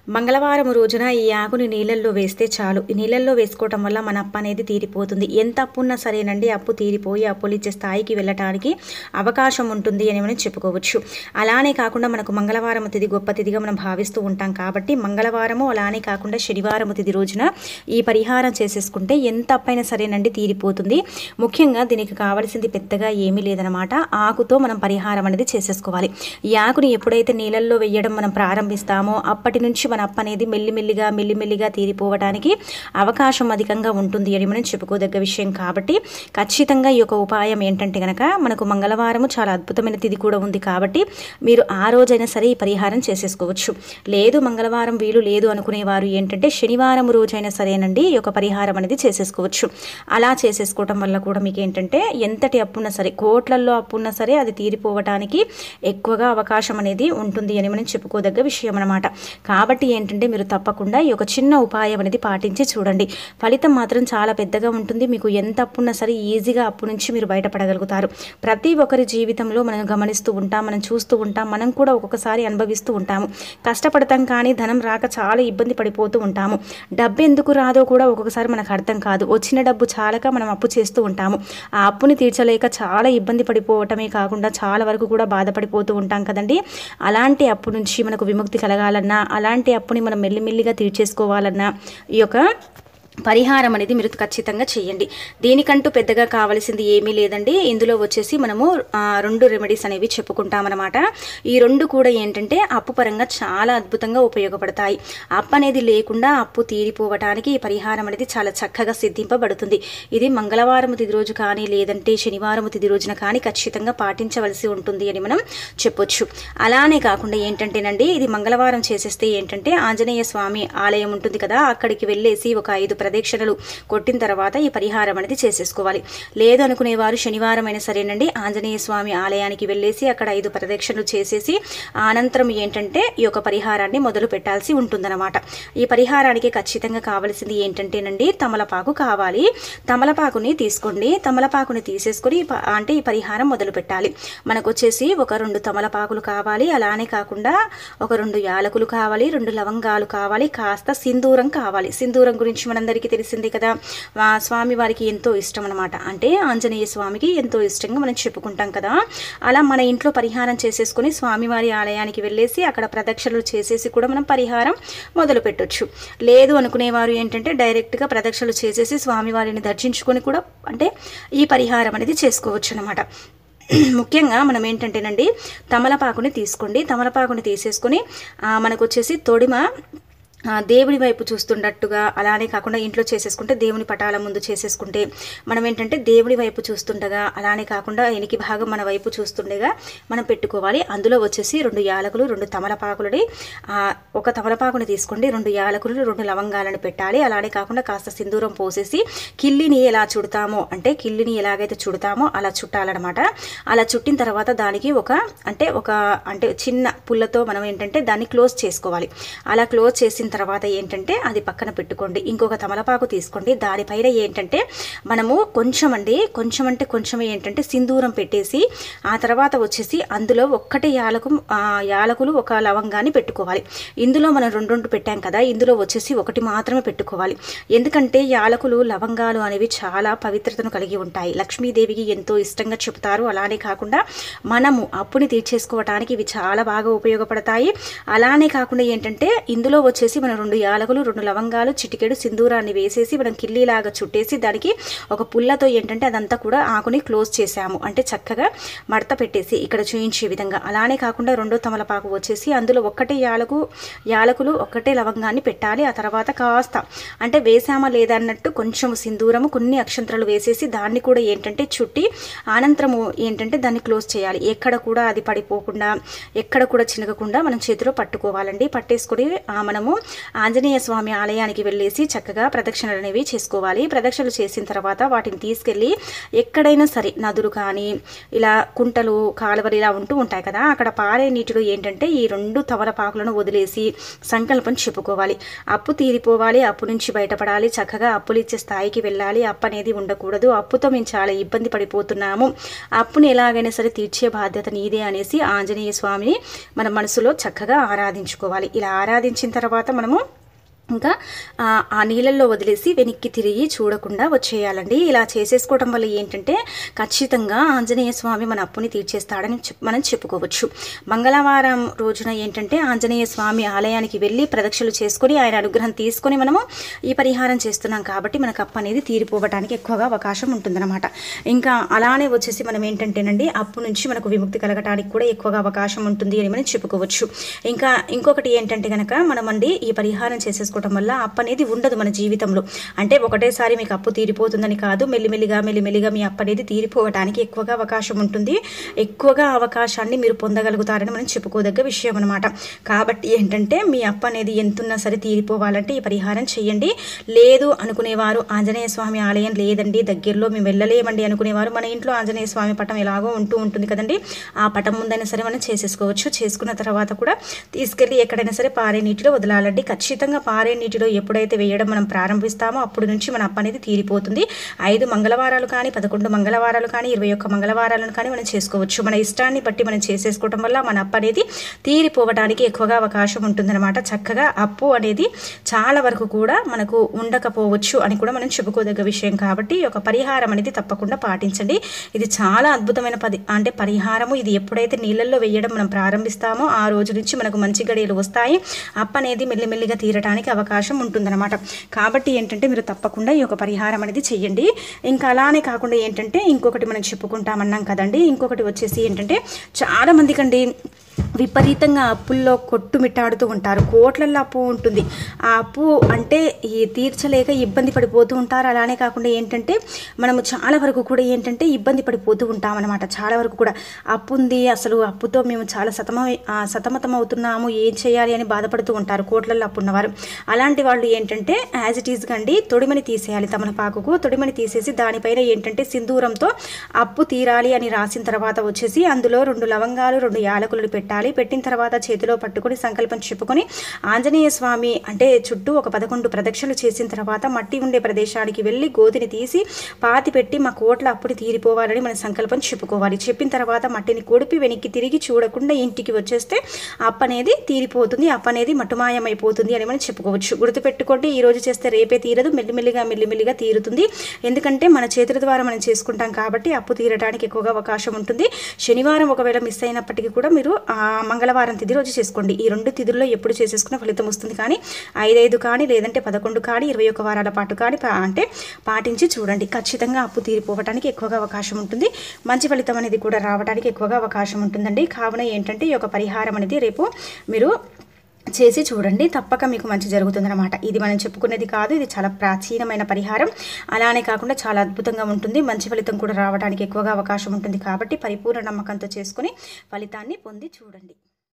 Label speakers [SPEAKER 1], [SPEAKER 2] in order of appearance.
[SPEAKER 1] మంగళవారం రోజున ఈ ఆకుని నీళ్ళల్లో వేస్తే చాలు ఈ నీళ్ళల్లో వేసుకోవటం వల్ల మన అప్పు అనేది తీరిపోతుంది ఎంత అప్పు ఉన్నా సరేనండి అప్పు తీరిపోయి అప్పులు ఇచ్చే స్థాయికి వెళ్ళటానికి అవకాశం ఉంటుంది అని మనం చెప్పుకోవచ్చు అలానే కాకుండా మనకు మంగళవారం తిథి గొప్ప తిథిగా మనం భావిస్తూ ఉంటాం కాబట్టి మంగళవారము అలానే కాకుండా శనివారం తిథి రోజున ఈ పరిహారం చేసేసుకుంటే ఎంత అప్పైనా సరేనండి తీరిపోతుంది ముఖ్యంగా దీనికి కావాల్సింది పెద్దగా ఏమీ లేదనమాట ఆకుతో మనం పరిహారం అనేది చేసేసుకోవాలి ఈ ఆకుని ఎప్పుడైతే నీళ్ళల్లో వేయడం మనం ప్రారంభిస్తామో అప్పటి నుంచి మన అప్ప అనేది మెల్లిమెల్లిగా మెల్లిమెల్లిగా తీరిపోవడానికి అవకాశం అధికంగా ఉంటుంది అని మనం చెప్పుకోదగ్గ విషయం కాబట్టి ఖచ్చితంగా ఈ యొక్క ఉపాయం ఏంటంటే కనుక మనకు మంగళవారము చాలా అద్భుతమైన తిథి కూడా ఉంది కాబట్టి మీరు ఆ రోజైనా సరే ఈ పరిహారం చేసేసుకోవచ్చు లేదు మంగళవారం వీలు లేదు అనుకునేవారు ఏంటంటే శనివారం రోజైనా సరేనండి ఈ యొక్క పరిహారం అనేది చేసేసుకోవచ్చు అలా చేసేసుకోవటం వల్ల కూడా మీకు ఏంటంటే ఎంతటి అప్పున్నా సరే కోట్లల్లో అప్పున్నా సరే అది తీరిపోవటానికి ఎక్కువగా అవకాశం అనేది ఉంటుంది అని మనం చెప్పుకోదగ్గ విషయం అనమాట కాబట్టి ఏంటంటే మీరు తప్పకుండా ఈ యొక్క చిన్న ఉపాయం అనేది పాటించి చూడండి ఫలితం మాత్రం చాలా పెద్దగా ఉంటుంది మీకు ఎంత అప్పున్నా సరే ఈజీగా అప్పు నుంచి మీరు బయటపడగలుగుతారు ప్రతి ఒక్కరి జీవితంలో మనం గమనిస్తూ ఉంటాం మనం చూస్తూ ఉంటాం మనం కూడా ఒక్కొక్కసారి అనుభవిస్తూ ఉంటాము కష్టపడతాం కానీ ధనం రాక చాలా ఇబ్బంది పడిపోతూ ఉంటాము డబ్బు ఎందుకు రాదో కూడా ఒక్కొక్కసారి మనకు అర్థం కాదు వచ్చిన డబ్బు చాలక మనం అప్పు చేస్తూ ఉంటాము ఆ అప్పుని తీర్చలేక చాలా ఇబ్బంది పడిపోవటమే కాకుండా చాలా వరకు కూడా బాధపడిపోతూ ఉంటాం కదండి అలాంటి అప్పు నుంచి మనకు విముక్తి కలగాలన్నా అలాంటి అప్పుని మనం మెల్లిమెల్లిగా తీర్చేసుకోవాలన్నా ఈ యొక్క పరిహారం అనేది మీరు ఖచ్చితంగా చేయండి దీనికంటూ పెద్దగా కావాల్సింది ఏమీ లేదండి ఇందులో వచ్చేసి మనము ఆ, రెండు రెమెడీస్ అనేవి చెప్పుకుంటామన్నమాట ఈ రెండు కూడా ఏంటంటే అప్పు పరంగా చాలా అద్భుతంగా ఉపయోగపడతాయి అప్పు అనేది లేకుండా అప్పు తీరిపోవటానికి ఈ పరిహారం అనేది చాలా చక్కగా సిద్ధింపబడుతుంది ఇది మంగళవారం తిది రోజు కానీ లేదంటే శనివారం తిది రోజున కానీ ఖచ్చితంగా పాటించవలసి ఉంటుంది అని మనం చెప్పొచ్చు అలానే కాకుండా ఏంటంటేనండి ఇది మంగళవారం చేసేస్తే ఏంటంటే ఆంజనేయ స్వామి ఆలయం ఉంటుంది కదా అక్కడికి వెళ్ళేసి ఒక ఐదు ప్రదక్షిణలు కొట్టిన తర్వాత ఈ పరిహారం అనేది చేసేసుకోవాలి లేదు అనుకునేవారు శనివారం అయినా సరేనండి ఆంజనేయ స్వామి ఆలయానికి వెళ్ళేసి అక్కడ ఐదు ప్రదక్షిణలు చేసేసి అనంతరం ఏంటంటే ఈ యొక్క పరిహారాన్ని మొదలు పెట్టాల్సి ఉంటుందన్నమాట ఈ పరిహారానికి ఖచ్చితంగా కావాల్సింది ఏంటంటేనండి తమలపాకు కావాలి తమలపాకుని తీసుకోండి తమలపాకుని తీసేసుకొని ఈ ప- అంటే ఈ పరిహారం మొదలు పెట్టాలి మనకు వచ్చేసి ఒక రెండు తమలపాకులు కావాలి అలానే కాకుండా ఒక రెండు యాలకులు కావాలి రెండు లవంగాలు కావాలి కాస్త సింధూరం కావాలి సింధూరం గురించి మనందరికీ తెలిసింది కదా ఆ స్వామి వారికి ఎంతో ఇష్టం అనమాట అంటే ఆంజనేయ స్వామికి ఎంతో ఇష్టంగా మనం చెప్పుకుంటాం కదా అలా మన ఇంట్లో పరిహారం చేసేసుకొని స్వామివారి ఆలయానికి వెళ్ళేసి అక్కడ ప్రదక్షిణలు చేసేసి కూడా మనం పరిహారం మొదలు పెట్టొచ్చు లేదు అనుకునేవారు ఏంటంటే డైరెక్ట్గా ప్రదక్షిణలు చేసేసి స్వామివారిని దర్శించుకొని కూడా అంటే ఈ పరిహారం అనేది చేసుకోవచ్చు అనమాట ముఖ్యంగా మనం ఏంటంటేనండి తమలపాకుని తీసుకోండి తమలపాకుని తీసేసుకొని ఆ, మనకు వచ్చేసి తొడిమ ఆ, దేవుని వైపు చూస్తున్నట్టుగా అలానే కాకుండా ఇంట్లో చేసేసుకుంటే దేవుని పటాల ముందు చేసేసుకుంటే మనం ఏంటంటే దేవుని వైపు చూస్తుండగా అలానే కాకుండా ఎనికి భాగం మన వైపు చూస్తుండగా మనం పెట్టుకోవాలి అందులో వచ్చేసి రెండు యాలకులు రెండు తమలపాకులని ఆ, ఒక తమలపాకుని తీసుకోండి రెండు యాలకులు రెండు లవంగాలను పెట్టాలి అలానే కాకుండా కాస్త సింధూరం పోసేసి కిల్లిని ఎలా చుడతామో అంటే కిల్లిని ఎలాగైతే చుడతామో అలా చుట్టాలన్నమాట అలా చుట్టిన తర్వాత దానికి ఒక అంటే ఒక అంటే చిన్న పుల్లతో మనం ఏంటంటే దాన్ని క్లోజ్ చేసుకోవాలి అలా క్లోజ్ చేసిన తర్వాత ఏంటంటే అది పక్కన పెట్టుకోండి ఇంకొక తమలపాకు తీసుకోండి దానిపైన ఏంటంటే మనము కొంచెం అండి కొంచెం అంటే కొంచెం ఏంటంటే సింధూరం పెట్టేసి ఆ తర్వాత వచ్చేసి అందులో ఒక్కటే యాలకు ఆ, యాలకులు ఒక లవంగాన్ని పెట్టుకోవాలి ఇందులో మనం రెండు రెండు పెట్టాం కదా ఇందులో వచ్చేసి ఒకటి మాత్రమే పెట్టుకోవాలి ఎందుకంటే యాలకులు లవంగాలు అనేవి చాలా పవిత్రతను కలిగి ఉంటాయి లక్ష్మీదేవికి ఎంతో ఇష్టంగా చెప్తారు అలానే కాకుండా మనము అప్పుని తీర్చేసుకోవటానికి ఇవి చాలా బాగా ఉపయోగపడతాయి అలానే కాకుండా ఏంటంటే ఇందులో వచ్చేసి మనం రెండు యాలకులు రెండు లవంగాలు చిటికెడు సింధూరాన్ని వేసేసి మనం కిల్లీలాగా చుట్టేసి దానికి ఒక పుల్లతో ఏంటంటే అదంతా కూడా ఆకుని క్లోజ్ చేసాము అంటే చక్కగా మడత పెట్టేసి ఇక్కడ చూయించే విధంగా అలానే కాకుండా రెండో తమలపాకు వచ్చేసి అందులో ఒక్కటే యాలకు యాలకులు ఒక్కటే లవంగాన్ని పెట్టాలి ఆ తర్వాత కాస్త అంటే వేసామా లేదా అన్నట్టు కొంచెం సింధూరము కొన్ని అక్షంతరాలు వేసేసి దాన్ని కూడా ఏంటంటే చుట్టి అనంతరము ఏంటంటే దాన్ని క్లోజ్ చేయాలి ఎక్కడ కూడా అది పడిపోకుండా ఎక్కడ కూడా చినగకుండా మనం చేతిలో పట్టుకోవాలండి పట్టేసుకొని ఆ, మనము ఆంజనేయ స్వామి ఆలయానికి వెళ్ళేసి చక్కగా ప్రదక్షిణలు అనేవి చేసుకోవాలి ప్రదక్షిణలు చేసిన తర్వాత వాటిని తీసుకెళ్ళి ఎక్కడైనా సరే నదులు కానీ ఇలా కుంటలు కాలువలు ఇలా ఉంటూ ఉంటాయి కదా అక్కడ పారే నీటిలో ఏంటంటే ఈ రెండు తమలపాకులను వదిలేసి సంకల్పం చెప్పుకోవాలి అప్పు తీరిపోవాలి అప్పు నుంచి బయటపడాలి చక్కగా అప్పులు ఇచ్చే స్థాయికి వెళ్ళాలి అప్పు అనేది ఉండకూడదు అప్పుతో మేము చాలా ఇబ్బంది పడిపోతున్నాము అప్పుని ఎలాగైనా సరే తీర్చే బాధ్యత నీదే అనేసి ఆంజనేయ స్వామిని మన మనసులో చక్కగా ఆరాధించుకోవాలి ఇలా ఆరాధించిన తర్వాత మనము ఇంకా ఆ, ఆ నీళ్ళల్లో వదిలేసి వెనక్కి తిరిగి చూడకుండా వచ్చేయాలండి ఇలా చేసేసుకోవడం వల్ల ఏంటంటే ఖచ్చితంగా ఆంజనేయ స్వామి మన అప్పుని తీర్చేస్తాడని చెప్- మనం చెప్పుకోవచ్చు మంగళవారం రోజున ఏంటంటే ఆంజనేయ స్వామి ఆలయానికి వెళ్ళి ప్రదక్షిణలు చేసుకొని ఆయన అనుగ్రహం తీసుకొని మనము ఈ పరిహారం చేస్తున్నాం కాబట్టి మనకు అప్పు అనేది తీరిపోవడానికి ఎక్కువగా అవకాశం ఉంటుందన్నమాట ఇంకా అలానే వచ్చేసి మనం ఏంటంటేనండి అప్పు నుంచి మనకు విముక్తి కలగటానికి కూడా ఎక్కువగా అవకాశం ఉంటుంది అని మనం చెప్పుకోవచ్చు ఇంకా ఇంకొకటి ఏంటంటే కనుక మనమండి ఈ పరిహారం చేసేసుకోవడం వల్ల అప్పు అనేది ఉండదు మన జీవితంలో అంటే ఒకటేసారి మీకు అప్పు తీరిపోతుందని కాదు మెల్లిమెల్లిగా మెల్లిమెల్లిగా మీ అప్పు అనేది తీరిపోవడానికి ఎక్కువగా అవకాశం ఉంటుంది ఎక్కువగా అవకాశాన్ని మీరు పొందగలుగుతారని మనం చెప్పుకోదగ్గ విషయం అనమాట కాబట్టి ఏంటంటే మీ అప్పు అనేది ఎంతున్నా సరే తీరిపోవాలంటే ఈ పరిహారం చేయండి లేదు అనుకునేవారు ఆంజనేయ స్వామి ఆలయం లేదండి దగ్గరలో మేము వెళ్ళలేమండి అనుకునేవారు మన ఇంట్లో ఆంజనేయ స్వామి పటం ఎలాగో ఉంటూ ఉంటుంది కదండి ఆ పటం ముందైనా సరే మనం చేసేసుకోవచ్చు చేసుకున్న తర్వాత కూడా తీసుకెళ్ళి ఎక్కడైనా సరే పారే నీటిలో వదలాలండి ఖచ్చితంగా పారే నీటిలో ఎప్పుడైతే వేయడం మనం ప్రారంభిస్తామో అప్పుడు నుంచి మన అప్పు అనేది తీరిపోతుంది ఐదు మంగళవారాలు కానీ పదకొండు మంగళవారాలు కానీ ఇరవై ఒక్క మంగళవారాలను కానీ మనం చేసుకోవచ్చు మన ఇష్టాన్ని బట్టి మనం చేసేసుకోవడం వల్ల మన అప్పు అనేది తీరిపోవడానికి ఎక్కువగా అవకాశం ఉంటుందన్నమాట చక్కగా అప్పు అనేది చాలా వరకు కూడా మనకు ఉండకపోవచ్చు అని కూడా మనం చెప్పుకోదగ్గ విషయం కాబట్టి ఈ యొక్క పరిహారం అనేది తప్పకుండా పాటించండి ఇది చాలా అద్భుతమైన పది అంటే పరిహారము ఇది ఎప్పుడైతే నీళ్ళల్లో వేయడం మనం ప్రారంభిస్తామో ఆ రోజు నుంచి మనకు మంచి గడియలు వస్తాయి అప్పు అనేది మెల్లిమెల్లిగా తీరడానికి అవకాశం ఉంటుందన్నమాట కాబట్టి ఏంటంటే మీరు తప్పకుండా ఈ యొక్క పరిహారం అనేది చెయ్యండి ఇంకా అలానే కాకుండా ఏంటంటే ఇంకొకటి మనం చెప్పుకుంటామన్నాం కదండి ఇంకొకటి వచ్చేసి ఏంటంటే చాలా మందికండి విపరీతంగా అప్పుల్లో కొట్టుమిట్టాడుతూ ఉంటారు కోట్లల్లో అప్పు ఉంటుంది ఆ అప్పు అంటే ఈ తీర్చలేక ఇబ్బంది పడిపోతూ ఉంటారు అలానే కాకుండా ఏంటంటే మనము చాలా వరకు కూడా ఏంటంటే ఇబ్బంది పడిపోతూ ఉంటామన్నమాట చాలా వరకు కూడా అప్పు ఉంది అసలు అప్పుతో మేము చాలా సతమ ఆ, సతమతం అవుతున్నాము ఏం చేయాలి అని బాధపడుతూ ఉంటారు కోట్లల్లో అప్పు ఉన్నవారు అలాంటి వాళ్ళు ఏంటంటే యాజ్ ఇట్ ఈస్గా అండి తొడిమని తీసేయాలి తమలపాకుకు తొడిమని తీసేసి దానిపైన ఏంటంటే సింధూరంతో అప్పు తీరాలి అని రాసిన తర్వాత వచ్చేసి అందులో రెండు లవంగాలు రెండు యాలకులు పెట్టాలి పెట్టిన తర్వాత చేతిలో పట్టుకొని సంకల్పం చెప్పుకొని ఆంజనేయ స్వామి అంటే చుట్టూ ఒక పదకొండు ప్రదక్షిణలు చేసిన తర్వాత మట్టి ఉండే ప్రదేశానికి వెళ్ళి గోతిని తీసి పాతి పెట్టి మా కోట్ల అప్పుడు తీరిపోవాలని మన సంకల్పం చెప్పుకోవాలి చెప్పిన తర్వాత మట్టిని కొడిపి వెనక్కి తిరిగి చూడకుండా ఇంటికి వచ్చేస్తే అప్ప అనేది తీరిపోతుంది అప్ప అనేది మటుమాయమైపోతుంది అని మనం చెప్పుకోవచ్చు గుర్తుపెట్టుకోండి ఈ రోజు చేస్తే రేపే తీరదు మెల్లిమెల్లిగా మెల్లిమెల్లిగా తీరుతుంది ఎందుకంటే మన చేతుల ద్వారా మనం చేసుకుంటాం కాబట్టి అప్పు తీరడానికి ఎక్కువగా అవకాశం ఉంటుంది శనివారం ఒకవేళ మిస్ అయినప్పటికీ కూడా మీరు ఆ మంగళవారం తిథి రోజు చేసుకోండి ఈ రెండు తిథుల్లో ఎప్పుడు చేసేసుకున్న ఫలితం వస్తుంది కానీ ఐదైదు కానీ లేదంటే పదకొండు కానీ ఇరవై ఒక్క వారాల పాటు కానీ పా- అంటే పాటించి చూడండి ఖచ్చితంగా అప్పు తీరిపోవడానికి ఎక్కువగా అవకాశం ఉంటుంది మంచి ఫలితం అనేది కూడా రావడానికి ఎక్కువగా అవకాశం ఉంటుందండి కావున ఏంటంటే ఈ యొక్క పరిహారం అనేది రేపు మీరు చేసి చూడండి తప్పక మీకు మంచి జరుగుతుందన్నమాట ఇది మనం చెప్పుకునేది కాదు ఇది చాలా ప్రాచీనమైన పరిహారం అలానే కాకుండా చాలా అద్భుతంగా ఉంటుంది మంచి ఫలితం కూడా రావడానికి ఎక్కువగా అవకాశం ఉంటుంది కాబట్టి పరిపూర్ణ నమ్మకంతో చేసుకుని ఫలితాన్ని పొంది చూడండి